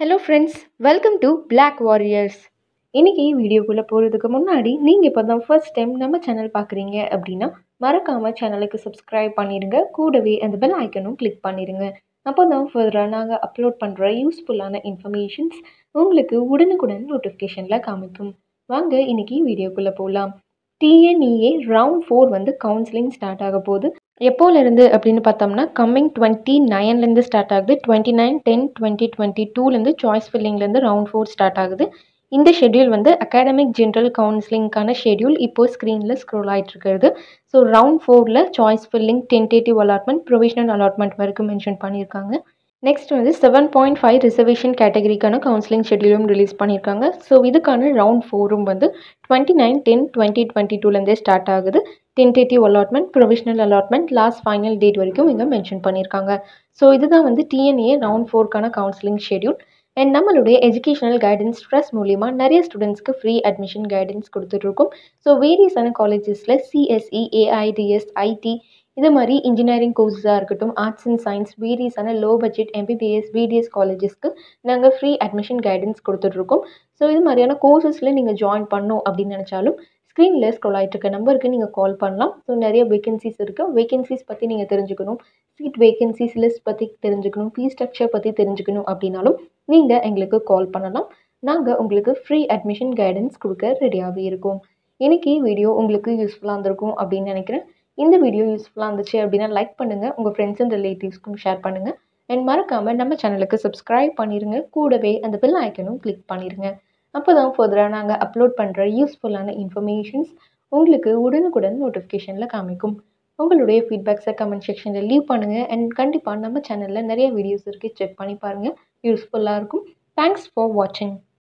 hello friends welcome to Black warriors இன்றைக்கி வீடியோக்குள்ளே போகிறதுக்கு முன்னாடி நீங்கள் இப்போ தான் ஃபர்ஸ்ட் டைம் நம்ம சேனல் பார்க்குறீங்க அப்படின்னா மறக்காமல் சேனலுக்கு சப்ஸ்கிரைப் பண்ணிடுங்க கூடவே அந்த பெல் ஐக்கனும் கிளிக் பண்ணிடுங்க அப்போ தான் ஃபர்தராக நாங்கள் அப்லோட் பண்ணுற யூஸ்ஃபுல்லான இன்ஃபர்மேஷன்ஸ் உங்களுக்கு உடனுக்குடன் நோட்டிஃபிகேஷனில் காமிக்கும் வாங்க இன்றைக்கி வீடியோக்குள்ளே போகலாம் டிஎன்இஏ ரவுண்ட் ஃபோர் வந்து கவுன்சிலிங் ஸ்டார்ட் ஆக போகுது எப்போலேருந்து அப்படின்னு பார்த்தோம்னா கம்மிங் டுவெண்ட்டி நைன்லேருந்து ஸ்டார்ட் ஆகுது twenty nine ten twenty twenty டூலேருந்து சாய்ஸ் ஃபில்லிங்லேருந்து ரவுண்ட் ஃபோர் ஸ்டார்ட் ஆகுது இந்த ஷெட்யூல் வந்து அகாடமிக் ஜென்ரல் கவுன்சிலிங்க்கான ஷெட்யூல் இப்போ ஸ்க்ரீனில் ஸ்க்ரோல் ஆகிட்டு இருக்கிறது ஸோ ரவுண்ட் ஃபோரில் choice filling tentative allotment provisional allotment வரைக்கும் மென்ஷன் பண்ணியிருக்காங்க நெக்ஸ்ட் வந்து செவன் பாயிண்ட் ஃபைவ் ரிசர்வேஷன் கேட்டகரிக்கான கவுன்சிலிங் ஷெட்யூலும் ரிலீஸ் பண்ணியிருக்காங்க ஸோ இதுக்கான ரவுண்ட் ஃபோரும் வந்து twenty nine ten twenty twenty டூலேருந்தே ஸ்டார்ட் ஆகுது tentative allotment provisional allotment last final date வரைக்கும் இங்கே மென்ஷன் பண்ணியிருக்காங்க ஸோ இதுதான் வந்து டிஎன்ஏ ரவுண்ட் ஃபோர்க்கான கவுன்சிலிங் ஷெட்யூல் அண்ட் நம்மளுடைய எஜுகேஷனல் கைடன்ஸ் ட்ரஸ்ட் மூலிமா நிறைய ஸ்டூடெண்ட்ஸ்க்கு ஃப்ரீ அட்மிஷன் கைடன்ஸ் கொடுத்துட்ருக்கோம் ஸோ வேரியஸான காலேஜஸில் சிஎஸ்இ ஏஐடிஎஸ் ஐடி இது மாதிரி இன்ஜினியரிங் கோர்ஸஸாக இருக்கட்டும் ஆர்ட்ஸ் அண்ட் சயின்ஸ் வேரியஸான லோ பட்ஜெட் எம்பிபிஎஸ் பிடிஎஸ் காலேஜஸ்க்கு நாங்கள் ஃப்ரீ அட்மிஷன் கைடன்ஸ் கொடுத்துட்ருக்கோம் ஸோ இது மாதிரியான கோர்சஸில் நீங்கள் ஜாயின் பண்ணணும் அப்படின்னு நினச்சாலும் ஸ்க்ரீனில் ஸ்க்ரோல் ஆகிட்டு இருக்க நம்பருக்கு நீங்கள் கால் பண்ணலாம் ஸோ நிறைய வேகன்சிஸ் இருக்குது வேகன்சிஸ் பற்றி நீங்கள் தெரிஞ்சுக்கணும் சீட் வேகன்சிஸ் லிஸ்ட் பற்றி தெரிஞ்சுக்கணும் ஃபீஸ் ஸ்ட்ரக்சர் பற்றி தெரிஞ்சுக்கணும் அப்படின்னாலும் நீங்கள் எங்களுக்கு கால் பண்ணலாம் நாங்கள் உங்களுக்கு ஃப்ரீ அட்மிஷன் கைடன்ஸ் கொடுக்க ரெடியாகவே இருக்கோம் இன்றைக்கி வீடியோ உங்களுக்கு யூஸ்ஃபுல்லாக இருந்திருக்கும் அப்படின்னு நினைக்கிறேன் இந்த வீடியோ யூஸ்ஃபுல்லாக இருந்துச்சு அப்படின்னா லைக் பண்ணுங்கள் உங்கள் ஃப்ரெண்ட்ஸ் அண்ட் ரிலேட்டிவ்ஸ்க்கும் ஷேர் பண்ணுங்கள் அண்ட் மறக்காமல் நம்ம சேனலுக்கு சப்ஸ்கிரைப் பண்ணிடுங்க கூடவே அந்த பெல் ஐக்கனும் கிளிக் பண்ணிடுங்க அப்போ தான் ஃபர்தராக நாங்கள் அப்லோட் பண்ணுற யூஸ்ஃபுல்லான இன்ஃபர்மேஷன்ஸ் உங்களுக்கு உடனுக்குடன் நோட்டிஃபிகேஷனில் காமிக்கும் உங்களுடைய ஃபீட்பேக்ஸை கமெண்ட் செக்ஷனில் லீவ் பண்ணுங்கள் அண்ட் கண்டிப்பாக நம்ம சேனலில் நிறைய வீடியோஸ் இருக்குது செக் பண்ணி பாருங்கள் யூஸ்ஃபுல்லாக இருக்கும் தேங்க்ஸ் ஃபார் வாட்சிங்